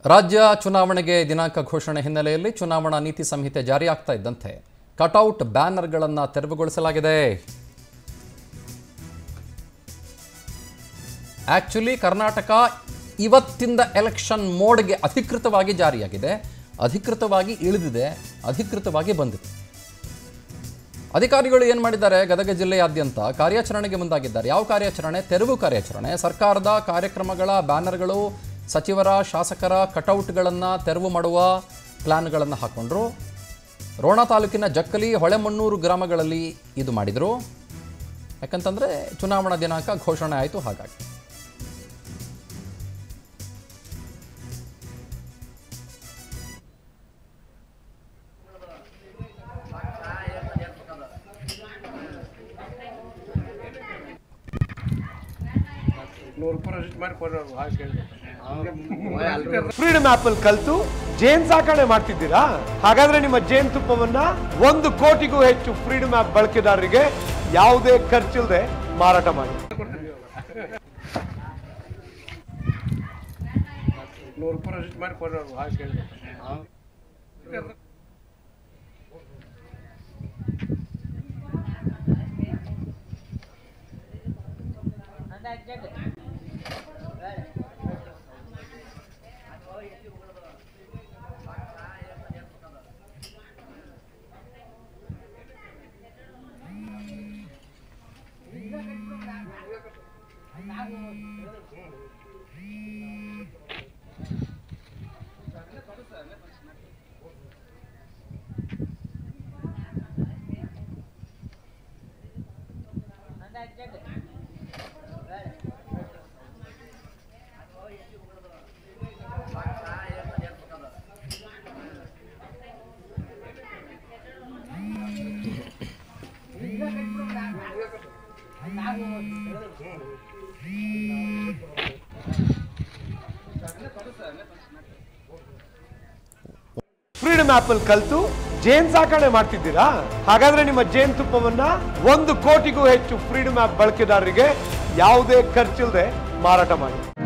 ರಾಜ್ಯ ಚುನಾವಣೆಗೆ ದಿನಾಂಕ ಘೋಷಣೆ ಹಿನ್ನೆಲೆಯಲ್ಲಿ ಚುನಾವಣಾ ನೀತಿ ಸಂಹಿತೆ ಜಾರಿಯಾಗ್ತಾ ಇದ್ದಂತೆ ಕಟೌಟ್ ಬ್ಯಾನರ್ಗಳನ್ನು ತೆರವುಗೊಳಿಸಲಾಗಿದೆ ಆಕ್ಚುಲಿ ಕರ್ನಾಟಕ ಇವತ್ತಿಂದ ಎಲೆಕ್ಷನ್ ಮೋಡ್ಗೆ ಅಧಿಕೃತವಾಗಿ ಜಾರಿಯಾಗಿದೆ ಅಧಿಕೃತವಾಗಿ ಇಳಿದಿದೆ ಅಧಿಕೃತವಾಗಿ ಬಂದಿದೆ ಅಧಿಕಾರಿಗಳು ಏನು ಮಾಡಿದ್ದಾರೆ ಗದಗ ಜಿಲ್ಲೆಯಾದ್ಯಂತ ಕಾರ್ಯಾಚರಣೆಗೆ ಮುಂದಾಗಿದ್ದಾರೆ ಯಾವ ಕಾರ್ಯಾಚರಣೆ ತೆರವು ಕಾರ್ಯಾಚರಣೆ ಸರ್ಕಾರದ ಕಾರ್ಯಕ್ರಮಗಳ ಬ್ಯಾನರ್ಗಳು ಸಚಿವರ ಶಾಸಕರ ಕಟೌಟ್ಗಳನ್ನು ತೆರವು ಮಾಡುವ ಪ್ಲ್ಯಾನ್ಗಳನ್ನು ಹಾಕ್ಕೊಂಡ್ರು ರೋಣ ತಾಲೂಕಿನ ಜಕ್ಕಲಿ ಹೊಳೆಮಣ್ಣೂರು ಗ್ರಾಮಗಳಲ್ಲಿ ಇದು ಮಾಡಿದರು ಯಾಕಂತಂದರೆ ಚುನಾವಣಾ ದಿನಾಂಕ ಘೋಷಣೆ ಆಯಿತು ಹಾಗಾಗಿ ನೂರು ರೂಪಾಯಿ ರಿಜಿಸ್ಟ್ ಮಾಡಿ ಕೊಡ್ರಿ ಅವ್ರು ಹಾಕಿ ಫ್ರೀಡಮ್ ಆಪ್ ಅಲ್ಲಿ ಕಲ್ತು ಜೇನ್ ಸಾಕಣೆ ಮಾಡ್ತಿದ್ದೀರಾ ಹಾಗಾದ್ರೆ ನಿಮ್ಮ ಜೇನ್ ತುಪ್ಪವನ್ನ ಒಂದು ಕೋಟಿಗೂ ಹೆಚ್ಚು ಫ್ರೀಡಮ್ ಆಪ್ ಬಳಕೆದಾರರಿಗೆ ಯಾವುದೇ ಖರ್ಚಿಲ್ಲದೆ ಮಾರಾಟ ಮಾಡಿ ನೂರು ರೂಪಾಯಿ ರಿಜಿಸ್ಟ್ ಮಾಡಿ ಕೊಡ್ರಿ ಅವ್ರು ಹಾಕಿ ಫ್ರೀಡಮ್ ಆಪ್ ಅಲ್ಲಿ ಕಲ್ತು ಜೇನ್ ಸಾಕಣೆ ಮಾಡ್ತಿದ್ದೀರಾ ಹಾಗಾದ್ರೆ ನಿಮ್ಮ ಜೇನ್ ತುಪ್ಪವನ್ನ ಒಂದು ಕೋಟಿಗೂ ಹೆಚ್ಚು ಫ್ರೀಡಮ್ ಆಪ್ ಬಳಕೆದಾರರಿಗೆ ಯಾವುದೇ ಖರ್ಚಿಲ್ಲದೆ ಮಾರಾಟ ಮಾಡಿ